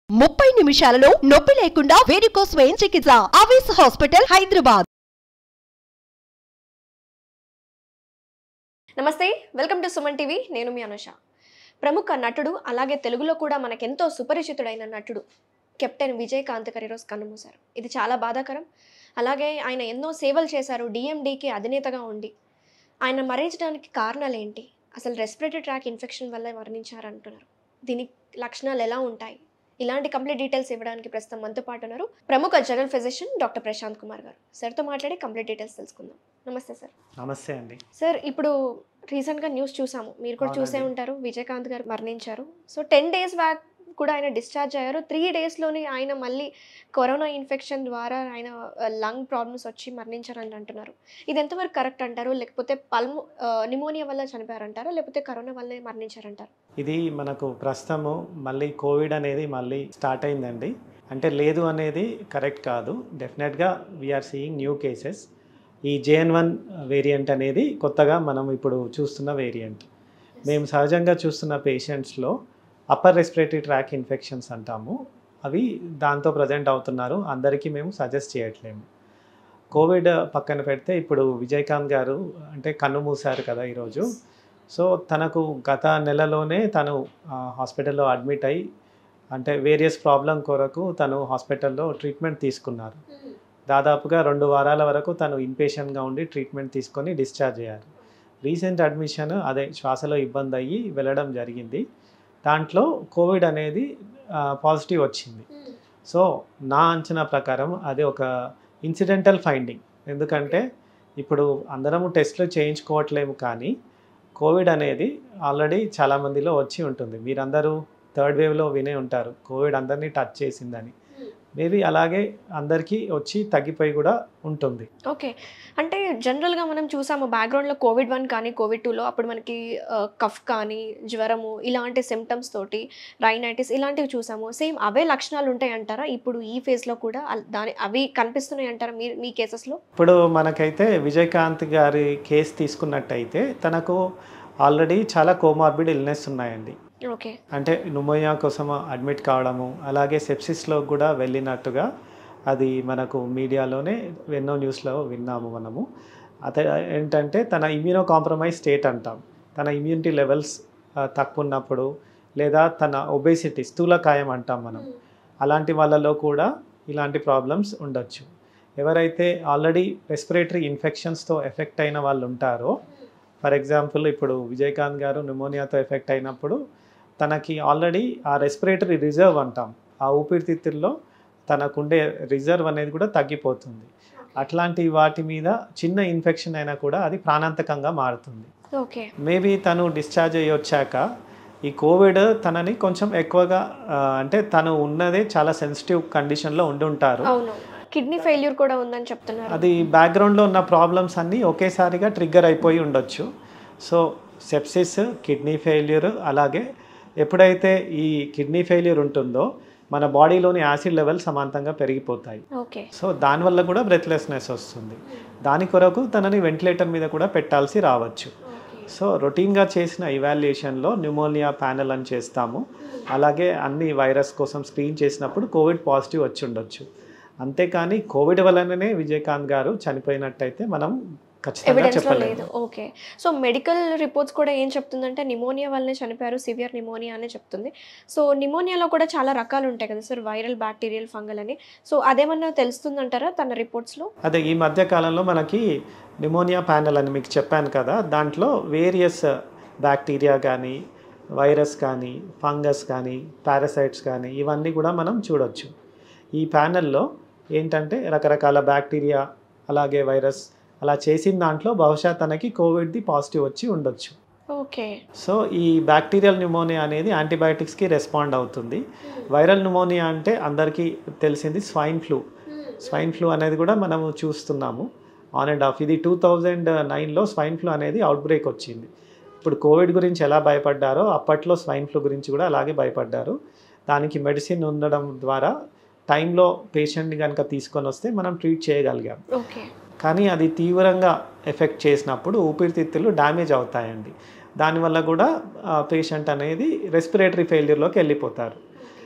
ముప్పై నిమిషాలలో నొప్పి లేకుండా వేడికోస్ స్వయం చికిత్స ఆవేశ హాస్పిటల్ హైదరాబాద్ నమస్తే వెల్కమ్ టు సుమన్ టీవీ నేను మీ అనుష ప్రముఖ నటుడు అలాగే తెలుగులో కూడా మనకెంతో సుపరిచితుడైన నటుడు కెప్టెన్ విజయకాంత్ గారు ఈరోజు కన్నుమూశారు ఇది చాలా బాధాకరం అలాగే ఆయన ఎన్నో సేవలు చేశారు డిఎండికి అధినేతగా ఉండి ఆయన మరణించడానికి కారణాలు ఏంటి అసలు రెస్పిరేటరీ ట్రాక్ ఇన్ఫెక్షన్ వల్ల మరణించారు అంటున్నారు దీని లక్షణాలు ఎలా ఉంటాయి ఇలాంటి కంప్లీట్ డీటెయిల్స్ ఇవ్వడానికి ప్రస్తుతం మనతో పాటు ఉన్నారు ప్రముఖ general physician doctor Prashanth Kumar garu సార్తో మాట్లాడి కంప్లీట్ డీటెయిల్స్ తెలుసుకుందాం నమస్తే సార్ నమస్తే అండి సార్ ఇప్పుడు రీసెంట్గా న్యూస్ చూసాము మీరు కూడా చూసే అవునండి. ఉంటారు విజయకాంత్ గారు మరణించారు సో టెన్ డేస్ బ్యాక్ కూడా ఆయన డిశ్చార్జ్ అయ్యారు త్రీ డేస్లోనే ఆయన మళ్ళీ కరోనా ఇన్ఫెక్షన్ ద్వారా ఆయన లంగ్ ప్రాబ్లమ్స్ వచ్చి మరణించారని అంటున్నారు ఇది ఎంతవరకు కరెక్ట్ అంటారు లేకపోతే పల్ము నిమోనియా వల్ల చనిపోయారంటారా లేకపోతే కరోనా వల్లే మరణించారంటారు ఇది మనకు ప్రస్తుతము మళ్ళీ కోవిడ్ అనేది మళ్ళీ స్టార్ట్ అయిందండి అంటే లేదు అనేది కరెక్ట్ కాదు డెఫినెట్గా వీఆర్ సీయింగ్ న్యూ కేసెస్ ఈ జేఎన్ వన్ వేరియంట్ అనేది కొత్తగా మనం ఇప్పుడు చూస్తున్న వేరియంట్ మేము సహజంగా చూస్తున్న పేషెంట్స్లో అప్పర్ రెస్పిరేటరీ ట్రాక్ ఇన్ఫెక్షన్స్ అంటాము అవి దాంతో ప్రజెంట్ అవుతున్నారు అందరికీ మేము సజెస్ట్ చేయట్లేము కోవిడ్ పక్కన పెడితే ఇప్పుడు విజయకాంత్ గారు అంటే కన్ను మూసారు కదా ఈరోజు సో తనకు గత నెలలోనే తను ఆ, హాస్పిటల్లో అడ్మిట్ అయి అంటే వేరియస్ ప్రాబ్లం కొరకు తను హాస్పిటల్లో ట్రీట్మెంట్ తీసుకున్నారు దాదాపుగా రెండు వారాల వరకు తను ఇన్పేషెంట్గా ఉండి ట్రీట్మెంట్ తీసుకొని డిశ్చార్జ్ అయ్యారు రీసెంట్ అడ్మిషన్ అదే శ్వాసలో ఇబ్బంది అయ్యి వెళ్ళడం జరిగింది దాంట్లో కోవిడ్ అనేది పాజిటివ్ వచ్చింది సో నా అంచనా ప్రకారం అది ఒక ఇన్సిడెంటల్ ఫైండింగ్ ఎందుకంటే ఇప్పుడు అందరము టెస్ట్లు చేయించుకోవట్లేము కానీ కోవిడ్ అనేది ఆల్రెడీ చాలామందిలో వచ్చి ఉంటుంది మీరందరూ థర్డ్ వేవ్లో వినే ఉంటారు కోవిడ్ అందరినీ టచ్ చేసిందని మేబీ అలాగే అందరికీ వచ్చి తగ్గిపోయి కూడా ఉంటుంది ఓకే అంటే జనరల్గా మనం చూసాము బ్యాక్గ్రౌండ్లో కోవిడ్ వన్ కానీ కోవిడ్ టూలో అప్పుడు మనకి కఫ్ కానీ జ్వరము ఇలాంటి సిమ్టమ్స్ తోటి రైనైటిస్ ఇలాంటివి చూసాము సేమ్ అవే లక్షణాలు ఉంటాయి అంటారా ఇప్పుడు ఈ ఫేజ్లో కూడా అల్- దాని అవి కనిపిస్తున్నాయి అంటారా మీ మీ కేసెస్లో ఇప్పుడు మనకైతే విజయకాంత్ గారి కేసు తీసుకున్నట్టయితే తనకు ఆల్రెడీ చాలా కోమార్బిడ్ ఇల్నెస్ ఉన్నాయండి ఓకే అంటే న్యూమోనియా కోసం అడ్మిట్ కావడము అలాగే సెప్సిస్లో కూడా వెళ్ళినట్టుగా అది మనకు మీడియాలోనే ఎన్నో న్యూస్లో విన్నాము మనము అత ఏంటంటే తన ఇమ్యూనో కాంప్రమైజ్ స్టేట్ అంటాం తన ఇమ్యూనిటీ లెవెల్స్ తక్కువ ఉన్నప్పుడు లేదా తన ఒబేసిటీ స్థూలకాయం అంటాం మనం అలాంటి వాళ్ళలో కూడా ఇలాంటి ప్రాబ్లమ్స్ ఉండొచ్చు ఎవరైతే ఆల్రెడీ రెస్పిరేటరీ ఇన్ఫెక్షన్స్తో ఎఫెక్ట్ అయిన వాళ్ళు ఉంటారో ఫర్ ఎగ్జాంపుల్ ఇప్పుడు విజయకాంత్ గారు న్యూమోనియాతో ఎఫెక్ట్ అయినప్పుడు తనకి ఆల్రెడీ ఆ రెస్పిరేటరీ రిజర్వ్ అంటాం ఆ ఊపిరితిత్తుల్లో తనకుండే రిజర్వ్ అనేది కూడా తగ్గిపోతుంది అట్లాంటి వాటి మీద చిన్న ఇన్ఫెక్షన్ అయినా కూడా అది ప్రాణాంతకంగా మారుతుంది ఓకే మేబీ తను డిశ్చార్జ్ అయ్యి వచ్చాక ఈ కోవిడ్ తనని కొంచెం ఎక్కువగా ఆ, అంటే తను ఉన్నదే చాలా సెన్సిటివ్ కండిషన్లో ఉండి ఉంటారు అవును కిడ్నీ ఫెయిల్యూర్ కూడా ఉందని చెప్తున్నారు అది బ్యాక్గ్రౌండ్లో ఉన్న ప్రాబ్లమ్స్ అన్నీ ఒకేసారిగా ట్రిగ్గర్ అయిపోయి ఉండొచ్చు సో సెప్సిస్ కిడ్నీ ఫెయిల్యూర్ అలాగే ఎప్పుడైతే ఈ కిడ్నీ ఫెయిల్యూర్ ఉంటుందో మన బాడీలోని యాసిడ్ లెవెల్ సమాంతంగా పెరిగిపోతాయి ఓకే సో దానివల్ల కూడా బ్రెత్లెస్నెస్ వస్తుంది దాని కొరకు తనని వెంటిలేటర్ మీద కూడా పెట్టాల్సి రావచ్చు సో రొటీన్గా చేసిన ఇవాల్యుయేషన్లో న్యూమోనియా ప్యానెల్ అని చేస్తాము అలాగే అన్ని వైరస్ కోసం స్క్రీన్ చేసినప్పుడు కోవిడ్ పాజిటివ్ వచ్చి ఉండొచ్చు అంతేకాని కోవిడ్ వలననే విజయకాంత్ గారు చనిపోయినట్టయితే మనం ఖచ్చితంగా ఎవిడెన్స్లో చెప్పలేము లేదు ఓకే సో మెడికల్ రిపోర్ట్స్ కూడా ఏం చెప్తుందంటే నిమోనియా వల్లనే చనిపోయారు సివియర్ నిమోనియా అనే చెప్తుంది సో నిమోనియాలో కూడా చాలా రకాలు ఉంటాయి కదా సార్ వైరల్ బ్యాక్టీరియల్ ఫంగల్ అని సో అదేమన్నా తెలుస్తుందంటారా తన రిపోర్ట్స్లో అదే ఈ మధ్య కాలంలో మనకి న్యూమోనియా ప్యానెల్ అని మీకు చెప్పాను కదా దాంట్లో వేరియస్ బ్యాక్టీరియా కానీ వైరస్ కానీ ఫంగస్ కానీ పారాసైట్స్ కానీ ఇవన్నీ కూడా మనం చూడొచ్చు ఈ ప్యానెల్లో ఏంటంటే రకరకాల బ్యాక్టీరియా అలాగే వైరస్ అలా చేసిన దాంట్లో బహుశా తనకి కోవిడ్ది పాజిటివ్ వచ్చి ఉండొచ్చు ఓకే సో ఈ బ్యాక్టీరియల్ న్యూమోనియా అనేది యాంటీబయాటిక్స్కి రెస్పాండ్ అవుతుంది వైరల్ న్యూమోనియా అంటే అందరికీ తెలిసింది స్వైన్ ఫ్లూ స్వైన్ ఫ్లూ అనేది కూడా మనము చూస్తున్నాము ఆన్ అండ్ ఆఫ్ ఇది టూ థౌజండ్ నైన్లో స్వైన్ ఫ్లూ అనేది అవుట్ బ్రేక్ వచ్చింది ఇప్పుడు కోవిడ్ గురించి ఎలా భయపడ్డారో అప్పట్లో స్వైన్ ఫ్లూ గురించి కూడా అలాగే భయపడ్డారు దానికి మెడిసిన్ ఉండడం ద్వారా టైంలో పేషెంట్ని కనుక తీసుకొని వస్తే మనం ట్రీట్ చేయగలిగాం ఓకే కానీ అది తీవ్రంగా ఎఫెక్ట్ చేసినప్పుడు ఊపిరితిత్తులు డ్యామేజ్ అవుతాయండి దానివల్ల కూడా పేషెంట్ అనేది రెస్పిరేటరీ ఫెయిల్యూర్లోకి వెళ్ళిపోతారు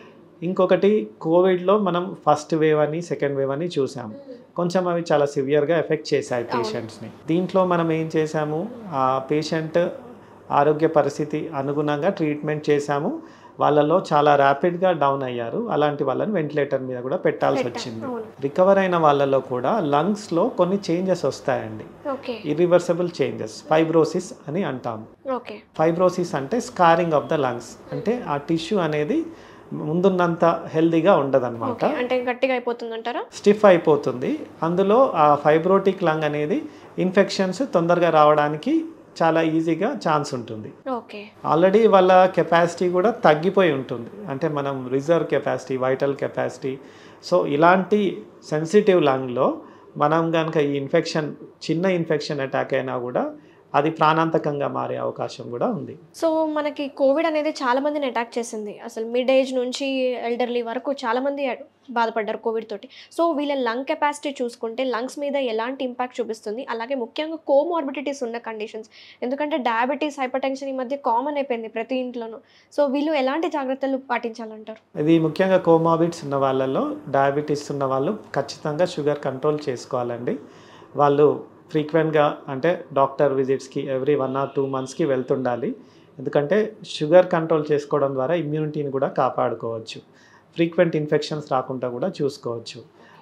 ఇంకొకటి కోవిడ్లో మనం ఫస్ట్ వేవ్ అని సెకండ్ వేవ్ అని చూసాము కొంచెం అవి చాలా సివియర్గా ఎఫెక్ట్ చేశాయి పేషెంట్స్ని దీంట్లో మనం ఏం చేసాము ఆ పేషెంట్ ఆరోగ్య పరిస్థితి అనుగుణంగా ట్రీట్మెంట్ చేశాము వాళ్ళలో చాలా ర్యాపిడ్గా డౌన్ అయ్యారు అలాంటి వాళ్ళని వెంటిలేటర్ మీద కూడా పెట్టాల్సి పెట్టాం. వచ్చింది అవును. రికవర్ అయిన వాళ్ళలో కూడా లంగ్స్లో కొన్ని చేంజెస్ వస్తాయండి ఓకే ఇర్రివర్సబుల్ చేంజెస్ ఫైబ్రోసిస్ అని అంటాము ఓకే ఫైబ్రోసిస్ అంటే స్కారింగ్ ఆఫ్ ద లంగ్స్ అంటే ఆ టిష్యూ అనేది ముందున్నంత హెల్దీగా ఉండదన్నమాట ఓకే అంటే గట్టిగా అయిపోతుంది అంటారా స్టిఫ్ అయిపోతుంది అందులో ఆ ఫైబ్రోటిక్ లంగ్ అనేది ఇన్ఫెక్షన్స్ తొందరగా రావడానికి చాలా ఈజీగా ఛాన్స్ ఉంటుంది ఓకే ఆల్రెడీ వాళ్ళ కెపాసిటీ కూడా తగ్గిపోయి ఉంటుంది అంటే మనం reserve capacity vital capacity so ఇలాంటి సెన్సిటివ్ లంగ్లో మనం కనుక ఈ ఇన్ఫెక్షన్ చిన్న ఇన్ఫెక్షన్ అటాక్ అయినా కూడా అది ప్రాణాంతకంగా మారే అవకాశం కూడా ఉంది సో మనకి కోవిడ్ అనేది చాలా మందిని అటాక్ చేసింది అసలు మిడ్ ఏజ్ నుంచి ఎల్డర్లీ వరకు చాలా మంది బాధపడ్డారు కోవిడ్ తోటి సో వీళ్ళ లంగ్ కెపాసిటీ చూసుకుంటే లంగ్స్ మీద ఎలాంటి ఇంపాక్ట్ చూపిస్తుంది అలాగే ముఖ్యంగా కోమార్బిడిటీస్ ఉన్న కండిషన్స్ ఎందుకంటే డయాబెటీస్ హైపర్ టెన్షన్ ఈ మధ్య కామన్ అయిపోయింది ప్రతి ఇంట్లోనూ సో వీళ్ళు ఎలాంటి జాగ్రత్తలు పాటించాలంటారు ఇది ముఖ్యంగా కోమాబిడ్స్ ఉన్న వాళ్ళలో డయాబెటీస్ ఉన్న వాళ్ళు ఖచ్చితంగా షుగర్ కంట్రోల్ చేసుకోవాలండి వాళ్ళు ఫ్రీక్వెంట్గా అంటే డాక్టర్ విజిట్స్కి ఎవ్రీ వన్ ఆర్ టూ మంత్స్కి వెళ్తుండాలి ఎందుకంటే షుగర్ కంట్రోల్ చేసుకోవడం ద్వారా ఇమ్యూనిటీని కూడా కాపాడుకోవచ్చు ఫ్రీక్వెంట్ ఇన్ఫెక్షన్స్ రాకుండా కూడా చూసుకోవచ్చు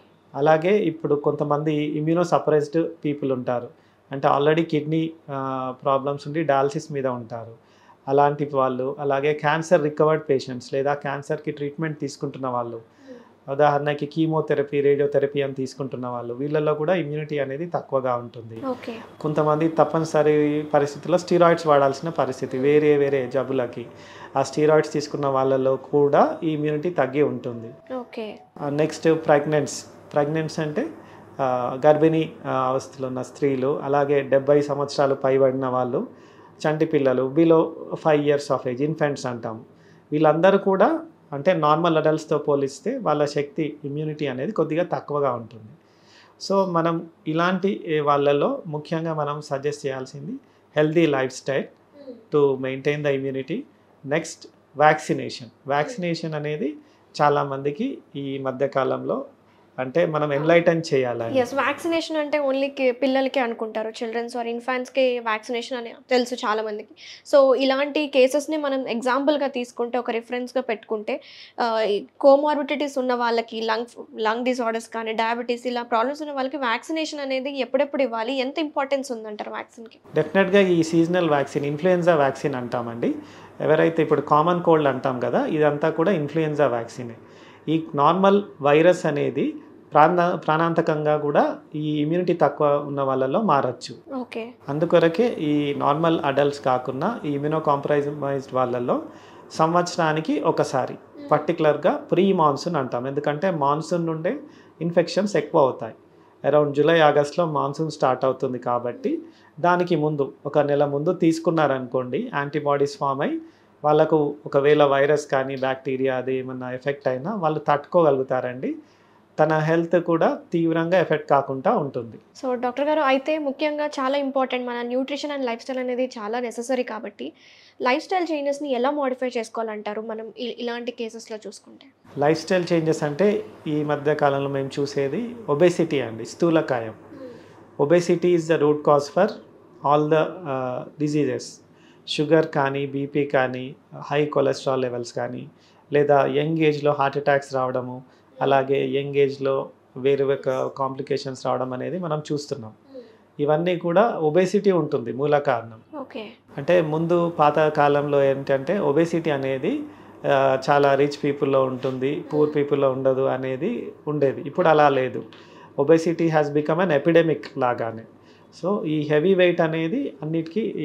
అలాగే ఇప్పుడు కొంతమంది ఇమ్యూనో సపరైజ్డ్ పీపుల్ ఉంటారు అంటే ఆల్రెడీ కిడ్నీ ప్రాబ్లమ్స్ ఉండి డయాలసిస్ మీద ఉంటారు అలాంటి వాళ్ళు అలాగే క్యాన్సర్ రికవర్డ్ పేషెంట్స్ లేదా క్యాన్సర్కి ట్రీట్మెంట్ తీసుకుంటున్న వాళ్ళు ఉదాహరణకి కీమోథెరపీ రేడియోథెరపీ అని తీసుకుంటున్న వాళ్ళు వీళ్ళల్లో కూడా ఇమ్యూనిటీ అనేది తక్కువగా ఉంటుంది ఓకే కొంతమంది తప్పనిసరి పరిస్థితుల్లో స్టీరాయిడ్స్ వాడాల్సిన పరిస్థితి వేరే వేరే జబ్బులకి ఆ స్టీరాయిడ్స్ తీసుకున్న వాళ్ళలో కూడా ఈ ఇమ్యూనిటీ తగ్గి ఉంటుంది ఓకే నెక్స్ట్ ప్రెగ్నెన్స్ ప్రెగ్నెన్స్ అంటే ఆ, గర్భిణీ ఆ, అవస్థలో ఉన్న స్త్రీలు అలాగే డెబ్బై సంవత్సరాలు పైబడిన వాళ్ళు చంటి పిల్లలు below five years of age infants అంటాం వీళ్ళందరూ కూడా అంటే నార్మల్ అడల్ట్స్తో పోలిస్తే వాళ్ళ శక్తి ఇమ్యూనిటీ అనేది కొద్దిగా తక్కువగా ఉంటుంది సో మనం ఇలాంటి ఏ వాళ్ళలో ముఖ్యంగా మనం సజెస్ట్ చేయాల్సింది healthy lifestyle to maintain the immunity next vaccination vaccination అనేది చాలామందికి ఈ మధ్యకాలంలో అంటే మనం ఎన్లైటన్ చేయాలి ఎస్ వ్యాక్సినేషన్ అంటే ఓన్లీ పిల్లలకి అనుకుంటారు చిల్డ్రన్స్ ఆర్ ఇన్ఫాన్స్కి వ్యాక్సినేషన్ అని తెలుసు చాలా మందికి సో ఇలాంటి కేసెస్ని మనం ఎగ్జాంపుల్గా తీసుకుంటే ఒక రిఫరెన్స్గా పెట్టుకుంటే కోమార్బిడిటీస్ ఉన్న వాళ్ళకి లంగ్ లంగ్ డిసార్డర్స్ కానీ డయాబెటీస్ ఇలా ప్రాబ్లమ్స్ ఉన్న వాళ్ళకి వ్యాక్సినేషన్ అనేది ఎప్పుడెప్పుడు ఇవ్వాలి ఎంత ఇంపార్టెన్స్ ఉందంటారు వ్యాక్సిన్కి డెఫినెట్గా ఈ సీజనల్ వ్యాక్సిన్ ఇన్ఫ్లుయెన్జా వ్యాక్సిన్ అంటామండి ఎవరైతే ఇప్పుడు కామన్ కోల్డ్ అంటాం కదా ఇదంతా కూడా ఇన్ఫ్లుయెన్జా వ్యాక్సినే ఈ నార్మల్ వైరస్ అనేది ప్రాణ ప్రాణాంతకంగా కూడా ఈ ఇమ్యూనిటీ తక్కువ ఉన్న వాళ్ళలో మారచ్చు ఓకే అందుకొరకే ఈ నార్మల్ అడల్ట్స్ కాకుండా ఈ ఇమ్యూనో కాంప్రమైజ్డ్ వాళ్ళల్లో సంవత్సరానికి ఒకసారి పర్టికులర్గా ప్రీ మాన్సూన్ అంటాం ఎందుకంటే మాన్సూన్ నుండే ఇన్ఫెక్షన్స్ ఎక్కువ అవుతాయి అరౌండ్ జూలై ఆగస్ట్లో మాన్సూన్ స్టార్ట్ అవుతుంది కాబట్టి దానికి ముందు ఒక నెల ముందు తీసుకున్నారనుకోండి యాంటీబాడీస్ ఫామ్ అయి వాళ్ళకు ఒకవేళ వైరస్ కానీ బ్యాక్టీరియా అది ఏమన్నా ఎఫెక్ట్ అయినా వాళ్ళు తట్టుకోగలుగుతారండి తన హెల్త్ కూడా తీవ్రంగా ఎఫెక్ట్ కాకుండా ఉంటుంది సో డాక్టర్ గారు అయితే ముఖ్యంగా చాలా ఇంపార్టెంట్ మన న్యూట్రిషన్ అండ్ లైఫ్ స్టైల్ అనేది చాలా నెససరీ కాబట్టి లైఫ్ స్టైల్ చేంజెస్ని ఎలా మోడిఫై చేసుకోవాలంటారు మనం ఇ- ఇలాంటి కేసెస్లో చూసుకుంటే లైఫ్ స్టైల్ చేంజెస్ అంటే ఈ మధ్య కాలంలో మేము చూసేది ఒబేసిటీ అండి స్థూలకాయం obesity is the root cause for all the diseases sugar కానీ బీపీ కానీ హై కొలెస్ట్రాల్ లెవెల్స్ కానీ లేదా యంగ్ ఏజ్లో హార్ట్ అటాక్స్ రావడము అలాగే యంగ్ ఏజ్లో వేరే వేరే కాంప్లికేషన్స్ రావడం అనేది మనం చూస్తున్నాం ఇవన్నీ కూడా ఒబేసిటీ ఉంటుంది మూల కారణం ఓకే అంటే ముందు పాత కాలంలో ఏంటంటే ఒబేసిటీ అనేది ఆ, చాలా రిచ్ పీపుల్లో ఉంటుంది పూర్ పీపుల్లో ఉండదు అనేది ఉండేది ఇప్పుడు అలా లేదు obesity has become an epidemic లాగానే సో ఈ హెవీ వెయిట్ అనేది అన్నిటికీ ఈ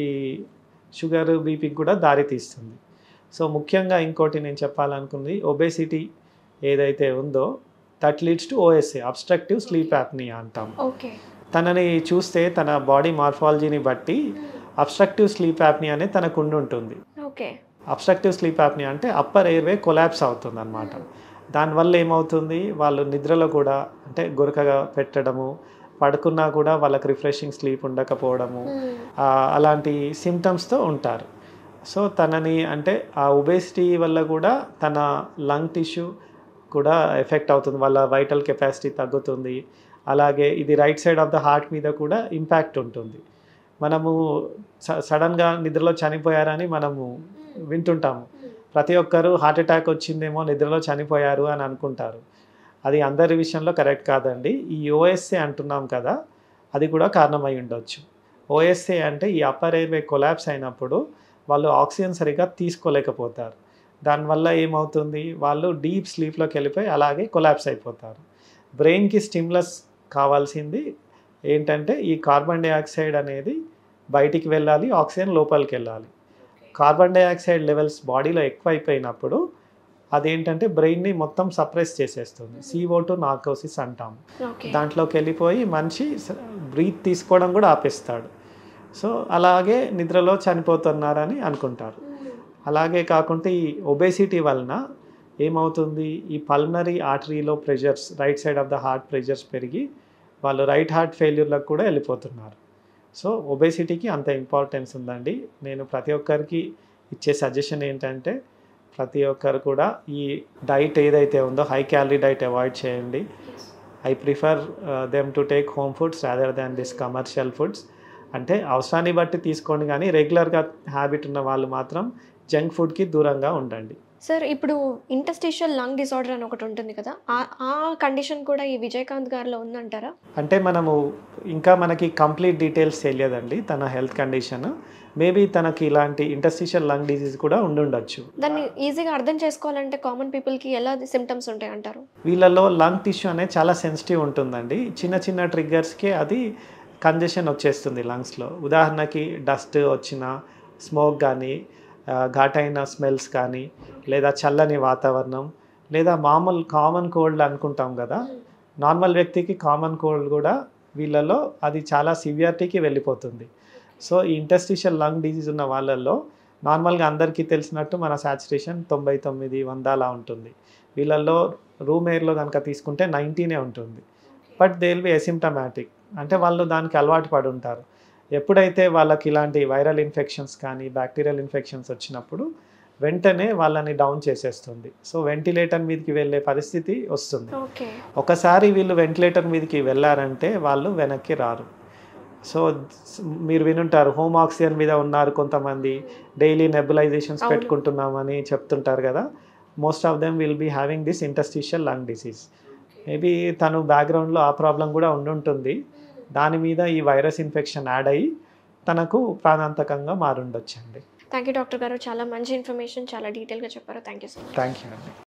షుగర్ బీపీకి కూడా దారితీస్తుంది సో ముఖ్యంగా ఇంకోటి నేను చెప్పాలనుకుంది ఒబేసిటీ ఏదైతే ఉందో that leads to OSA obstructive sleep apnoea అంటాం ఓకే తనని చూస్తే తన బాడీ మార్ఫాలజీని బట్టి అబ్స్ట్రక్టివ్ స్లీప్ యాప్ని అనేది తనకు ఉండి ఉంటుంది ఓకే అబ్స్ట్రక్టివ్ స్లీప్ యాప్ని అంటే అప్పర్ ఎయిర్వే కొలాప్స్ అవుతుంది అనమాట దానివల్ల ఏమవుతుంది వాళ్ళు నిద్రలో కూడా అంటే గురకగా పెట్టడము పడుకున్నా కూడా వాళ్ళకి రిఫ్రెషింగ్ స్లీప్ ఉండకపోవడము ఆ, అలాంటి సిమ్టమ్స్తో ఉంటారు సో తనని అంటే ఆ ఒబేసిటీ వల్ల కూడా తన లంగ్ టిష్యూ కూడా ఎఫెక్ట్ అవుతుంది వాళ్ళ వైటల్ కెపాసిటీ తగ్గుతుంది అలాగే ఇది right side of the heart మీద కూడా ఇంపాక్ట్ ఉంటుంది మనము స- సడన్గా నిద్రలో చనిపోయారని మనము వింటుంటాము ప్రతి ఒక్కరు హార్ట్ అటాక్ వచ్చిందేమో నిద్రలో చనిపోయారు అని అనుకుంటారు అది అందరి విషయంలో కరెక్ట్ కాదండి ఈ ఓఎస్ఏ అంటున్నాం కదా అది కూడా కారణమై ఉండొచ్చు ఓఎస్ఏ అంటే ఈ అప్పర్ ఎయిర్వే కొలాప్స్ అయినప్పుడు వాళ్ళు ఆక్సిజన్ సరిగ్గా తీసుకోలేకపోతారు దానివల్ల ఏమవుతుంది వాళ్ళు డీప్ స్లీప్లోకి వెళ్ళిపోయి అలాగే కొలాప్స్ అయిపోతారు బ్రెయిన్కి స్టిమ్లస్ కావాల్సింది ఏంటంటే ఈ కార్బన్ డైఆక్సైడ్ అనేది బయటికి వెళ్ళాలి ఆక్సిజన్ లోపలికి వెళ్ళాలి కార్బన్ డైఆక్సైడ్ లెవెల్స్ బాడీలో ఎక్కువ అయిపోయినప్పుడు అదేంటంటే బ్రెయిన్ని మొత్తం సప్రెస్ చేసేస్తుంది సిఓ టు నార్కోసిస్ అంటాం ఓకే దాంట్లోకి వెళ్ళిపోయి మనిషి బ్రీత్ తీసుకోవడం కూడా ఆపేస్తాడు సో అలాగే నిద్రలో చనిపోతున్నారని అనుకుంటారు అలాగే కాకుండా ఈ ఒబేసిటీ వలన ఏమవుతుంది ఈ పల్మనరీ ఆర్టరీలో pressures right side of the heart pressures పెరిగి వాళ్ళు రైట్ హార్ట్ ఫెయిల్యూర్లకు కూడా వెళ్ళిపోతున్నారు సో ఒబేసిటీకి అంత ఇంపార్టెన్స్ ఉందండి నేను ప్రతి ఒక్కరికి ఇచ్చే సజెషన్ ఏంటంటే ప్రతి ఒక్కరు కూడా ఈ డైట్ ఏదైతే ఉందో హై క్యాలరీ డైట్ అవాయిడ్ చేయండి I prefer them to take home foods rather than this commercial foods అంటే అవసరాన్ని బట్టి తీసుకోండి కానీ రెగ్యులర్గా హ్యాబిట్ ఉన్న వాళ్ళు మాత్రం జంక్ ఫుడ్కి దూరంగా ఉండండి సార్ ఇప్పుడు ఇంటస్టిషియల్ లంగ్ డిసార్డర్ అని ఒకటి ఉంటుంది కదా ఆ- ఆ కండిషన్ కూడా ఈ విజయకాంత్ గారిలో ఉందంటారా అంటే మనము ఇంకా మనకి కంప్లీట్ డీటెయిల్స్ తెలియదండి తన హెల్త్ కండిషన్ మేబీ తనకి ఇలాంటి ఇంటర్స్టిషియల్ లంగ్ డిసీజ్ కూడా ఉండుండొచ్చు దాన్ని ఈజీగా అర్థం చేసుకోవాలంటే కామన్ పీపుల్కి ఎలా సిమ్టమ్స్ ఉంటాయి అంటారు వీళ్ళలో లంగ్ టిష్యూ అనేది చాలా సెన్సిటివ్ ఉంటుందండి చిన్న చిన్న ట్రిగ్గర్స్కి అది కంజెషన్ వచ్చేస్తుంది లంగ్స్లో ఉదాహరణకి డస్ట్ వచ్చిన స్మోక్ కానీ ఆ, ఘాటైన స్మెల్స్ కానీ లేదా చల్లని వాతావరణం లేదా మామూలు కామన్ కోల్డ్ అనుకుంటాం కదా నార్మల్ వ్యక్తికి కామన్ కోల్డ్ కూడా వీళ్ళలో అది చాలా సివియారిటీకి వెళ్ళిపోతుంది సో ఈ ఇంటస్టిషియల్ లంగ్ డిజీజ్ ఉన్న వాళ్ళల్లో నార్మల్గా అందరికీ తెలిసినట్టు మన సాచురేషన్ తొంభై తొమ్మిది వంద అలా ఉంటుంది వీళ్ళల్లో రూమ్ ఎయిర్లో కనుక తీసుకుంటే నైంటీనే ఉంటుంది but they will be asymptomatic అంటే వాళ్ళు దానికి అలవాటు పడి ఉంటారు ఎప్పుడైతే వాళ్ళకి ఇలాంటి వైరల్ ఇన్ఫెక్షన్స్ కానీ బ్యాక్టీరియల్ ఇన్ఫెక్షన్స్ వచ్చినప్పుడు వెంటనే వాళ్ళని డౌన్ చేసేస్తుంది సో వెంటిలేటర్ మీదకి వెళ్ళే పరిస్థితి వస్తుంది ఓకే ఒకసారి వీళ్ళు వెంటిలేటర్ మీదకి వెళ్ళారంటే వాళ్ళు వెనక్కి రారు సో మీరు వినుంటారు హోమ్ ఆక్సిజన్ మీద ఉన్నారు కొంతమంది డైలీ నెబులైజేషన్స్ అవును. పెట్టుకుంటున్నామని చెప్తుంటారు కదా most of them will be having this interstitial lung disease maybe తను బ్యాక్గ్రౌండ్లో ఆ ప్రాబ్లం కూడా ఉండుంటుంది దాని మీద ఈ వైరస్ ఇన్ఫెక్షన్ యాడ్ అయ్యి తనకు ప్రాణాంతకంగా మారుండొచ్చండి థ్యాంక్ యూ డాక్టర్ గారు చాలా మంచి ఇన్ఫర్మేషన్ చాలా డీటెయిల్గా చెప్పారు thank you so much thank you అండి